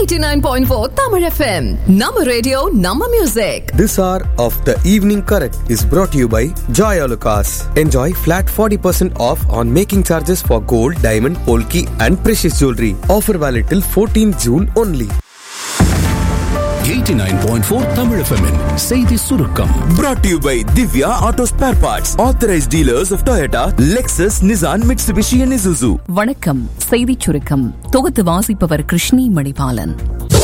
89.4 Tamil FM. Nama radio, Nama music. This hour of the evening correct is brought to you by Joy Alucas. Enjoy flat 40% off on making charges for gold, diamond, polki and precious jewelry. Offer valid till 14 June only. 89.4 Tamil FM -இன் செய்தி சுருக்கம் Brought to you by Divya Auto Spare Parts, authorized dealers of Toyota, Lexus, Nissan, Mitsubishi, and Isuzu. வணக்கம் செய்திச் சுருக்கம் தொகுத்து வாசிப்பவர் கிருஷ்ணி மணிபாலன்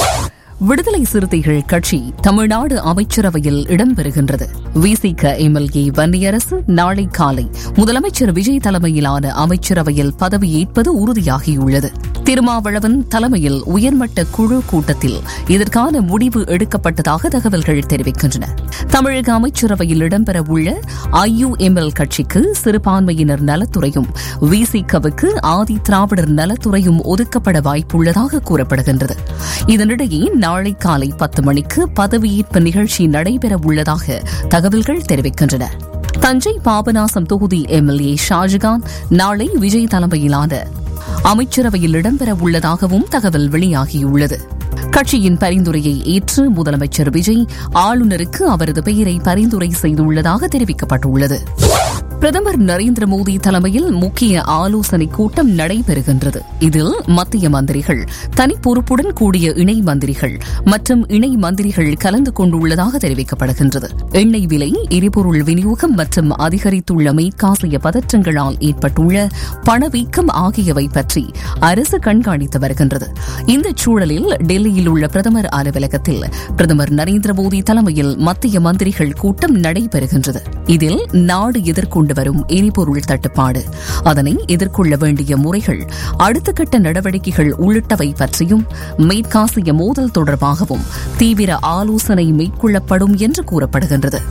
விடுதலை சிறுத்தைகள் கட்சி தமிழ்நாடு அமைச்சரவையில் இடம்பெறுகின்றது விசிக எம்எல்ஏ வன்னியரசு நாளை காலை முதலமைச்சர் விஜய் தலைமையிலான அமைச்சரவையில் பதவியேற்பது உறுதியாகியுள்ளது திருமாவளவன் தலைமையில் உயர்மட்ட குழு கூட்டத்தில் இதற்கான முடிவு எடுக்கப்பட்டதாக தகவல்கள் தெரிவிக்கின்றன தமிழக அமைச்சரவையில் இடம்பெறவுள்ள ஐயுஎம்எல் கட்சிக்கு சிறுபான்மையினர் நலத்துறையும் விசிகவுக்கு ஆதி திராவிடர் நலத்துறையும் ஒதுக்கப்பட வாய்ப்புள்ளதாக கூறப்படுகின்றது இதனிடையே நாளை காலை பத்து மணிக்கு பதவியேற்பு நிகழ்ச்சி நடைபெற உள்ளதாக தகவல்கள் தெரிவிக்கின்றன தஞ்சை பாபநாசம் தொகுதி எம்எல்ஏ ஷாஜகான் நாளை விஜய் தலைமையிலான அமைச்சரவையில் இடம்பெற உள்ளதாகவும் தகவல் வெளியாகியுள்ளது கட்சியின் பரிந்துரையை ஏற்று முதலமைச்சர் விஜய் ஆளுநருக்கு அவரது பெயரை பரிந்துரை செய்துள்ளதாக தெரிவிக்கப்பட்டுள்ளது பிரதமர் நரேந்திர மோடி தலைமையில் முக்கிய ஆலோசனை கூட்டம் நடைபெறுகின்றது இதில் மத்திய மந்திரிகள் தனி பொறுப்புடன் கூடிய இணை மந்திரிகள் மற்றும் இணை மந்திரிகள் கலந்து கொண்டுள்ளதாக தெரிவிக்கப்படுகின்றது எண்ணெய் விலை எரிபொருள் விநியோகம் மற்றும் அதிகரித்துள்ள மேற்காசிய பதற்றங்களால் ஏற்பட்டுள்ள பணவீக்கம் ஆகியவை பற்றி அரசு கண்காணித்து வருகின்றது இந்த சூழலில் டெல்லியில் உள்ள பிரதமர் அலுவலகத்தில் பிரதமர் நரேந்திர மோடி தலைமையில் மத்திய மந்திரிகள் கூட்டம் நடைபெறுகின்றது இதில் நாடு எதிர்கொண்டு வரும் எரிபொருள் தட்டுப்பாடு அதனை எதிர்கொள்ள வேண்டிய முறைகள் அடுத்த கட்ட நடவடிக்கைகள் உள்ளிட்டவை பற்றியும் மேற்காசிய மோதல் தொடர்பாகவும் தீவிர ஆலோசனை மேற்கொள்ளப்படும் என்று கூறப்படுகின்றது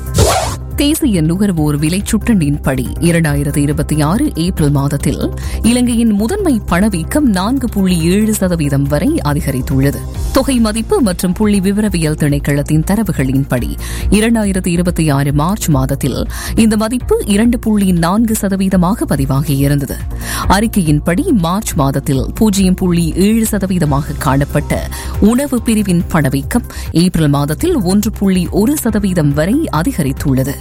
தேசிய நுகர்வோர் விலை சுட்டண்டின்படி இரண்டாயிரத்தி இருபத்தி ஆறு ஏப்ரல் மாதத்தில் இலங்கையின் முதன்மை பணவீக்கம் நான்கு புள்ளி ஏழு சதவீதம் வரை அதிகரித்துள்ளது தொகை மதிப்பு மற்றும் புள்ளி விவரவியல் திணைக்களத்தின் தரவுகளின்படி இரண்டாயிரத்தி இருபத்தி ஆறு மார்ச் மாதத்தில் இந்த மதிப்பு இரண்டு புள்ளி நான்கு சதவீதமாக பதிவாகியிருந்தது அறிக்கையின்படி மார்ச் மாதத்தில் பூஜ்ஜியம் புள்ளி ஏழு சதவீதமாக காணப்பட்ட உணவு பிரிவின் பணவீக்கம் ஏப்ரல் மாதத்தில் ஒன்று புள்ளி ஒரு சதவீதம் வரை அதிகரித்துள்ளது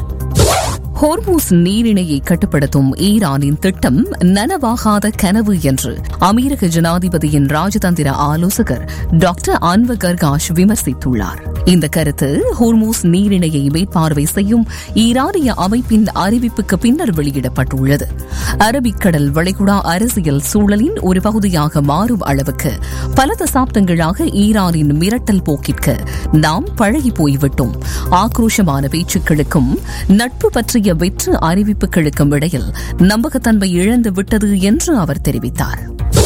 ஹோர்மூஸ் நீரிணையை கட்டுப்படுத்தும் ஈரானின் திட்டம் நனவாகாத கனவு என்று அமீரக ஜனாதிபதியின் ராஜதந்திர ஆலோசகர் டாக்டர் அன்வர் கர்காஷ் விமர்சித்துள்ளார் இந்த கருத்து ஹோர்மூஸ் நீரிணையை மேற்பார்வை செய்யும் ஈரானிய அமைப்பின் அறிவிப்புக்கு பின்னர் வெளியிடப்பட்டுள்ளது அரபிக்கடல் வளைகுடா அரசியல் சூழலின் ஒரு பகுதியாக மாறும் அளவுக்கு பல தசாப்தங்களாக ஈரானின் மிரட்டல் போக்கிற்கு நாம் பழகி போய்விட்டோம் ஆக்ரோஷமான பேச்சுக்களுக்கும் நட்பு பற்றிய வெற்று அறிவிப்புகளுக்கும் இடையில் நம்பகத்தன்மை இழந்து விட்டது என்று அவர் தெரிவித்தார்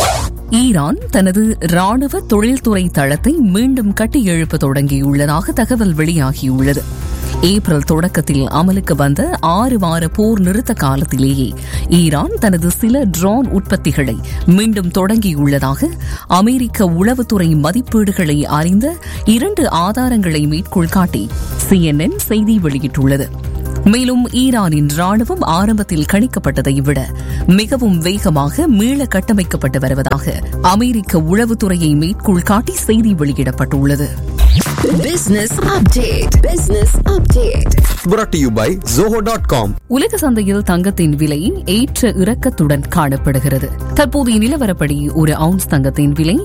ஈரான் தனது ராணுவ தொழில்துறை தளத்தை மீண்டும் கட்டியெழுப்ப தொடங்கியுள்ளதாக தகவல் வெளியாகியுள்ளது ஏப்ரல் தொடக்கத்தில் அமலுக்கு வந்த ஆறு வார போர் நிறுத்த காலத்திலேயே ஈரான் தனது சில ட்ரோன் உற்பத்திகளை மீண்டும் தொடங்கியுள்ளதாக அமெரிக்க உளவுத்துறை மதிப்பீடுகளை அறிந்த இரண்டு ஆதாரங்களை மேற்கோள் காட்டி சிஎன்என் செய்தி வெளியிட்டுள்ளது மேலும் ஈரானின் ராணுவம் ஆரம்பத்தில் கணிக்கப்பட்டதை விட மிகவும் வேகமாக மீள கட்டமைக்கப்பட்டு வருவதாக அமெரிக்க உளவுத்துறையை மேற்கோள் காட்டி செய்தி வெளியிடப்பட்டுள்ளது Business update. Business update. Brought to you by Zoho.com. உலக சந்தையில் தங்கத்தின் விலை ஏற்ற இறக்கத்துடன் காணப்படுகிறது தற்போதைய நிலவரப்படி ஒரு அவுன்ஸ் தங்கத்தின் விலை